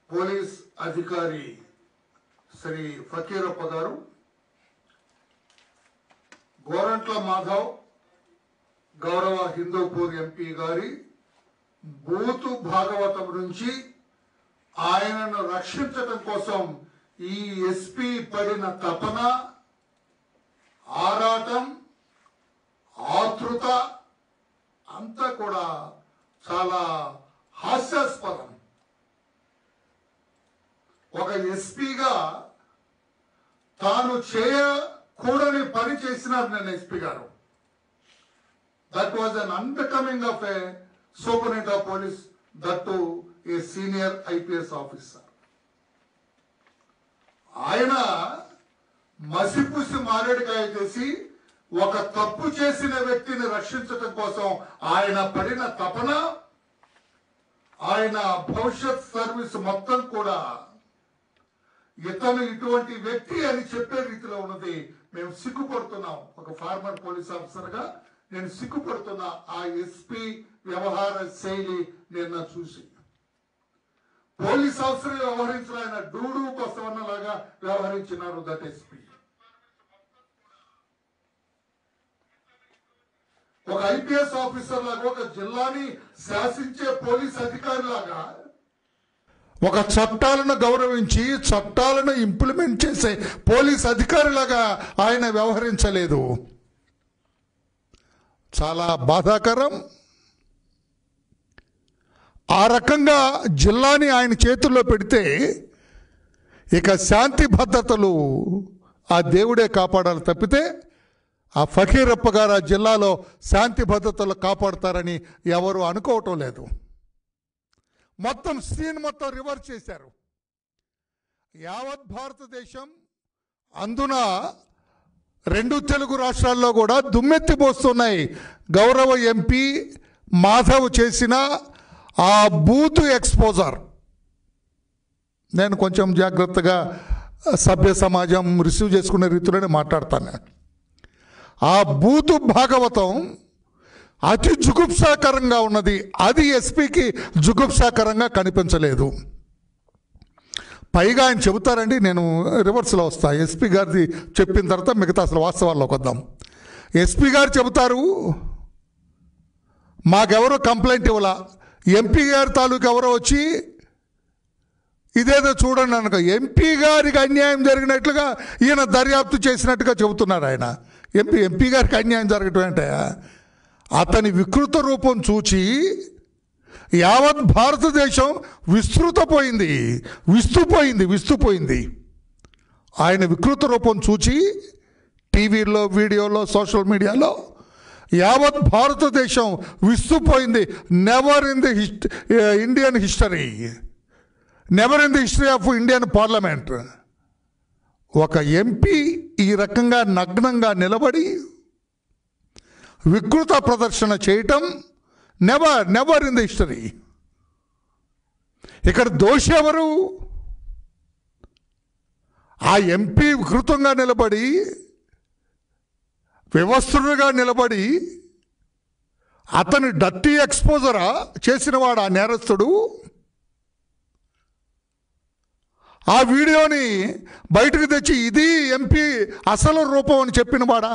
Police అధికారి శ్రీ ఫకీరప్ప గారు గోరంట్ల మాధవ్ గౌరవ హిందూపూర్ ఎంపీ గారి బూతు భాగవతం నుంచి ఆయనను రక్షించడం కోసం ఈ ఎస్పీ పడిన తపన ఆరాటం ఆతృత అంతా కూడా చాలా హాస్యాస్పదం ఒక ఎస్పీగా తాను చేయకూడని పని చేసినారు నేను ఎస్పీ గారు that was un unbecoming of a superintendent of police that to a senior IPS officer ఆయన మసిపూసి మారేడుకాయ చేసి ఒక తప్పు చేసిన వ్యక్తిని రక్షించటం కోసం ఆయన పడిన తపన ఆయన భవిష్యత్ సర్వీస్ మొత్తం కూడా ఇతను ఇటువంటి వ్యక్తి అని చెప్పే రీతిలో ఉన్నది మేము సిగ్గుపడుతున్నాం ఒక ఫార్మర్ పోలీస్ ఆఫీసర్ గా నేను సిగ్గుపడుతున్నా ఆ ఎస్పీ వ్యవహార శైలి నిన్న చూసి పోలీస్ ఆఫీసర్ వ్యవహరించిన ఆయన డూడు బసవన్న లాగా వ్యవహరించినారు దట్ ఎస్పీ ఒక ఐపీఎస్ ఆఫీసర్ లాగా ఒక జిల్లాని శాసించే పోలీస్ అధికారి లాగా ఒక చట్టాలను గౌరవించి చట్టాలను ఇంప్లిమెంట్ చేసే పోలీస్ అధికారిలాగా ఆయన వ్యవహరించలేదు చాలా బాధాకరం ఆ రకంగా జిల్లాని ఆయన చేతుల్లో పెడితే ఇక శాంతి భద్రతలు ఆ దేవుడే కాపాడాలి తప్పితే ఆ ఫకీరప్ప గారు ఆ జిల్లాలో శాంతి భద్రతలు కాపాడుతారని ఎవరు అనుకోవటం లేదు మొత్తం సీన్ మొత్తం రివర్స్ చేశారు యావత్ భారతదేశం అందున రెండు తెలుగు రాష్ట్రాల్లో కూడా దుమ్మెత్తిపోస్తున్నాయి గౌరవ ఎంపీ మాధవ్ చేసిన ఆ బూత్ ఎక్స్పోజర్ నేను కొంచెం జాగ్రత్తగా సభ్య సమాజం రిసీవ్ చేసుకునే రీతిలోనే మాట్లాడతాను నేను. ఆ బూతు భాగవతం అతి జుగుప్సాకరంగా ఉన్నది అది ఎస్పీకి జుగుప్సాకరంగా కనిపించలేదు పైగా ఆయన చెబుతారండి నేను రివర్స్లో వస్తా ఎస్పీ గారిది చెప్పిన తర్వాత మిగతా అసలు వాస్తవాల్లోకి వద్దాం ఎస్పీ గారు చెబుతారు మాకెవరో కంప్లైంట్ ఇవ్వాల ఎంపీ గారి తాలూకు ఎవరో వచ్చి ఇదేదో చూడండి అనక ఎంపీ గారికి అన్యాయం జరిగినట్లుగా ఈయన దర్యాప్తు చేసినట్టుగా చెబుతున్నారు ఆయన ఎంపీ ఎంపీ గారికి అన్యాయం జరగటం అంటే అతని వికృత రూపం చూచి యావత్ భారతదేశం విస్తృతపోయింది విస్తుపోయింది విస్తుపోయింది ఆయన వికృత రూపం చూచి టీవీలో వీడియోలో సోషల్ మీడియాలో యావత్ భారతదేశం విస్తుపోయింది never in the hist Indian history never in the history of Indian parliament ఒక ఎంపీ ఈ రకంగా నగ్నంగా నిలబడి వికృత ప్రదర్శన చేయటం never never in the history ఇక్కడ దోషి ఎవరు ఆ ఎంపీ వికృతంగా నిలబడి వ్యవస్థుడుగా నిలబడి అతని డట్టి ఎక్స్పోజరా చేసినవాడు ఆ నేరస్తుడు ఆ వీడియోని బయటకు తెచ్చి ఇది ఎంపీ అసలు రూపం అని చెప్పినవాడా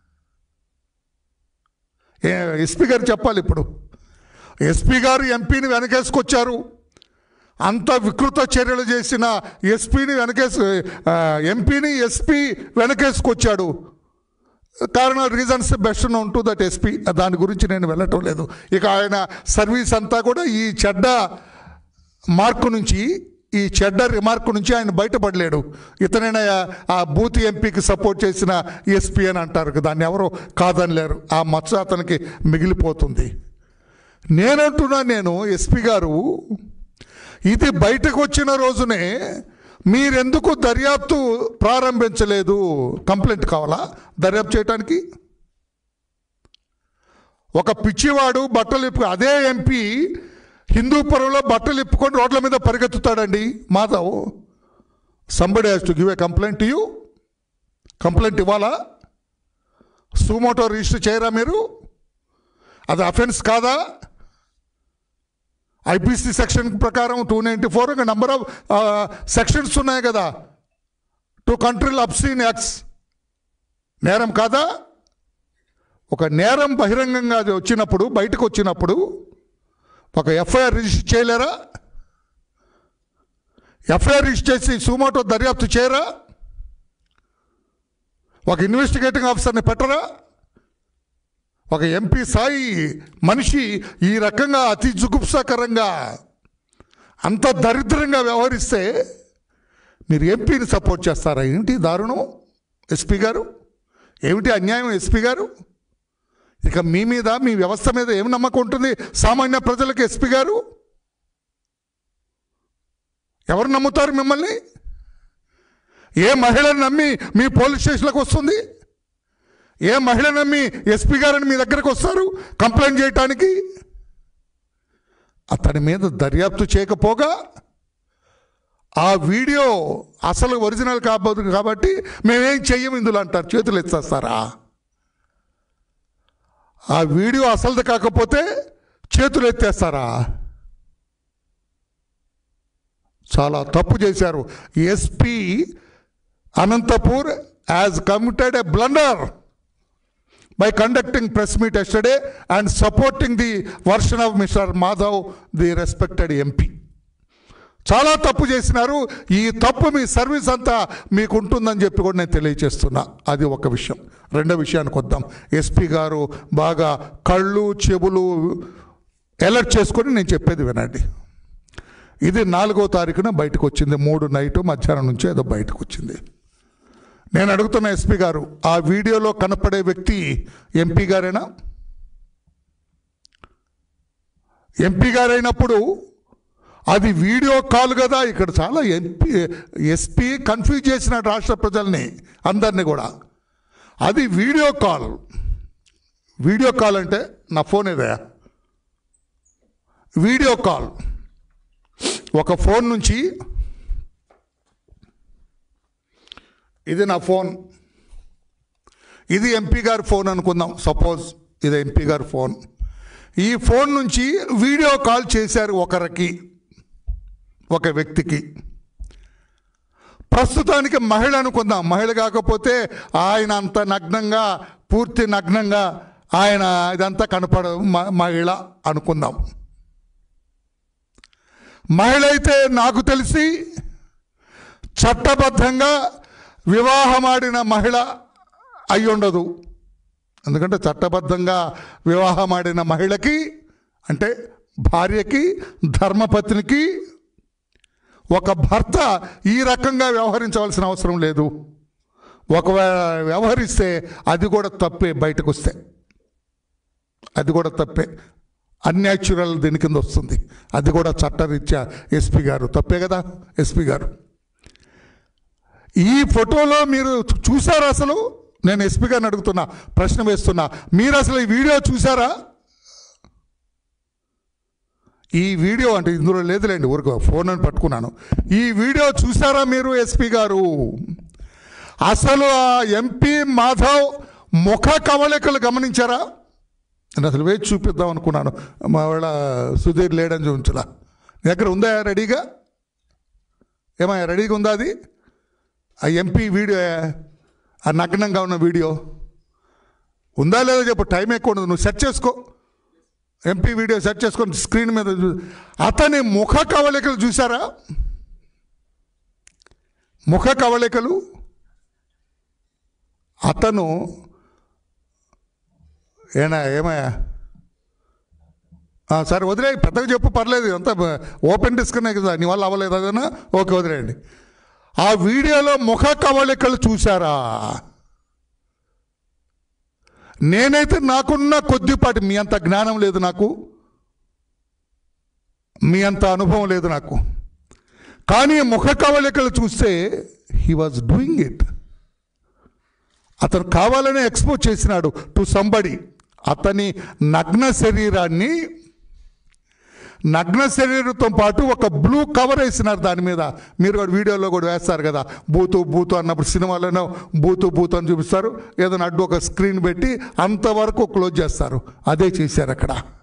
ఏ ఎస్పీ గారు చెప్పాలి ఇప్పుడు ఎస్పీ గారు ఎంపీని వెనకేసుకొచ్చారు అంత వికృత చర్యలు చేసిన ఎస్పీని వెనకేసు ఆ, ఎంపీని ఎస్పీ వెనకేసుకొచ్చాడు కారణం reasons best known to that SP దాని గురించి నేను వెళ్ళటం లేదు ఇక ఆయన సర్వీస్ అంతా కూడా ఈ చెడ్డ మార్కు నుంచి ఈ చెడ్డ రిమార్క్ నుంచి ఆయన బయటపడలేడు ఇతనైనా ఆ బూత్ ఎంపీకి సపోర్ట్ చేసిన ఎస్పీ అని అంటారు దాన్ని ఎవరు కాదనిలేరు ఆ మచ్చ అతనికి మిగిలిపోతుంది నేనంటున్నా నేను ఎస్పీ గారు ఇది బయటకు వచ్చిన రోజునే మీరెందుకు దర్యాప్తు ప్రారంభించలేదు కంప్లైంట్ కావాలా దర్యాప్తు చేయడానికి ఒక పిచ్చివాడు బట్టలు ఇప్పు అదే ఎంపీ హిందూపురంలో బట్టలు ఇప్పుకొని రోడ్ల మీద పరిగెత్తుతాడండి Madhav somebody has to give a complaint you complaint ఇవ్వాలా సుమోటో రిజిస్టర్ చేయరా మీరు అది అఫెన్స్ కాదా ఐపీసీ సెక్షన్ ప్రకారం టూ నైంటీ ఫోర్ ఇంకా నంబర్ ఆఫ్ సెక్షన్స్ ఉన్నాయి కదా టు కంట్రీల్ అబ్సీన్ యాక్ట్స్ నేరం కాదా ఒక నేరం బహిరంగంగా అది వచ్చినప్పుడు బయటకు వచ్చినప్పుడు ఒక ఎఫ్ఐఆర్ రిజిస్టర్ చేయలేరా ఎఫ్ఐఆర్ రిజిస్టర్ చేసి సుమోటో దర్యాప్తు చేయరా ఒక ఇన్వెస్టిగేటింగ్ ఆఫీసర్ని పెట్టరా ఒక ఎంపీ స్థాయి మనిషి ఈ రకంగా అతి జుగుప్సాకరంగా అంత దరిద్రంగా వ్యవహరిస్తే మీరు ఎంపీని సపోర్ట్ చేస్తారా ఏంటి దారుణం ఎస్పీ గారు ఏమిటి అన్యాయం ఎస్పీ గారు ఇక మీ మీద మీ వ్యవస్థ మీద ఏం నమ్మకం ఉంటుంది సామాన్య ప్రజలకు ఎస్పీ గారు ఎవరు నమ్ముతారు మిమ్మల్ని ఏ మహిళను నమ్మి మీ పోలీస్ స్టేషన్లకు వస్తుంది ఏ మహిళ నమ్మి ఎస్పీ గారిని మీ దగ్గరకు వస్తారు కంప్లైంట్ చేయటానికి అతని మీద దర్యాప్తు చేయకపోగా ఆ వీడియో అసలు ఒరిజినల్ కాబోదు కాబట్టి మేమేం చెయ్యం ఇందులో అంటారు చేతులు ఎత్తేస్తారా ఆ వీడియో అసలుది కాకపోతే చేతులు ఎత్తేస్తారా చాలా తప్పు చేశారు SP Anantapur as committed a blunder by conducting press meet yesterday and supporting the version of Mr. Madhav, the respected MP. చాలా తప్పు చేసినారు ఈ తప్పు మీ సర్వీస్ అంతా మీకు ఉంటుందని చెప్పి కూడా నేను తెలియజేస్తున్నా అది ఒక విషయం రెండో విషయానికి వద్దాం ఎస్పీ గారు బాగా కళ్ళు చెవులు అలర్ట్ చేసుకొని నేను చెప్పేది వినండి ఇది నాలుగో తారీఖున బయటకు వచ్చింది మూడు నైటు మధ్యాహ్నం నుంచి ఏదో బయటకు వచ్చింది నేను అడుగుతున్న ఎస్పీ గారు ఆ వీడియోలో కనపడే వ్యక్తి ఎంపీ గారేనా ఎంపీ గారైనప్పుడు అది వీడియో కాల్ కదా ఇక్కడ చాలా ఎంపీ ఎస్పీ కన్ఫ్యూజ్ చేసిన రాష్ట్ర ప్రజల్ని అందరినీ కూడా అది వీడియో కాల్ వీడియో కాల్ అంటే నా ఫోన్ ఏదయా వీడియో కాల్ ఒక ఫోన్ నుంచి ఇది నా ఫోన్ ఇది ఎంపీ గారి ఫోన్ అనుకుందాం సపోజ్ ఇది ఎంపీ గారి ఫోన్ ఈ ఫోన్ నుంచి వీడియో కాల్ చేశారు ఒకరికి ఒక వ్యక్తికి ప్రస్తుతానికి మహిళ అనుకుందాం మహిళ కాకపోతే ఆయన అంత నగ్నంగా పూర్తి నగ్నంగా ఆయన ఇదంతా కనపడ మ- మహిళ అనుకుందాం మహిళ అయితే నాకు తెలిసి చట్టబద్ధంగా వివాహమాడిన మహిళ అయి ఉండదు ఎందుకంటే చట్టబద్ధంగా వివాహమాడిన మహిళకి అంటే భార్యకి ధర్మపత్నికి ఒక భర్త ఈ రకంగా వ్యవహరించవలసిన అవసరం లేదు ఒకవేళ వ్యవహరిస్తే అది కూడా తప్పే బయటకు వస్తే అది కూడా తప్పే అన్యాచురల్ దీని కింద వస్తుంది అది కూడా చట్టరీత్యా ఎస్పీ గారు తప్పే కదా ఎస్పీ గారు ఈ ఫోటోలో మీరు చూసారా అసలు నేను ఎస్పీ గారిని అడుగుతున్నా ప్రశ్న వేస్తున్నా మీరు అసలు ఈ వీడియో చూసారా ఈ వీడియో అంటే ఇందులో లేదులేండి ఊరుకో ఫోన్ అని పట్టుకున్నాను ఈ వీడియో చూసారా మీరు ఎస్పీ గారు అసలు ఆ ఎంపీ మాధవ్ ముఖ కవళికలు గమనించారా నేను అసలు వేచి చూపిద్దాం అనుకున్నాను మా వాళ్ళ సుధీర్ లేడని చూపించలా నీ దగ్గర ఉందా రెడీగా ఏమయ్యా రెడీగా ఉందా అది ఆ ఎంపీ వీడియో ఆ నగ్నంగా ఉన్న వీడియో ఉందా లేదో చెప్పు టైం ఎక్కువ ఉండదు నువ్వు సెర్చ్ చేసుకో ఎంపీ వీడియో సెర్చ్ చేసుకొని స్క్రీన్ మీద చూ అతని ముఖ కవళికలు చూసారా ముఖ కవళికలు అతను ఏనా ఏమయ్యా ఆ, సరే వదిలే పెద్దగా చెప్పు పర్లేదు అంతా ఓపెన్ డిస్కనే కదా నీ వల్ల అవ్వలేదు అదనా ఓకే వదిలేయండి ఆ వీడియోలో ముఖ కవళికలు చూసారా నేనైతే నాకున్న కొద్దిపాటి మీ అంత జ్ఞానం లేదు నాకు మీ అంత అనుభవం లేదు నాకు కానీ ముఖ కవళికలు చూస్తే హీ వాజ్ డూయింగ్ ఇట్ అతను కావాలనే ఎక్స్పోజ్ చేసినాడు టు సంబడి అతని నగ్న శరీరాన్ని నగ్న శరీరంతో పాటు ఒక బ్లూ కవర్ వేసినారు దాని మీద మీరు కూడా వీడియోలో కూడా వేస్తారు కదా బూతు బూతు అన్నప్పుడు సినిమాలోనో బూతు బూతు అని చూపిస్తారు ఏదైనా అడ్డు ఒక స్క్రీన్ పెట్టి అంతవరకు క్లోజ్ చేస్తారు అదే చేశారు అక్కడ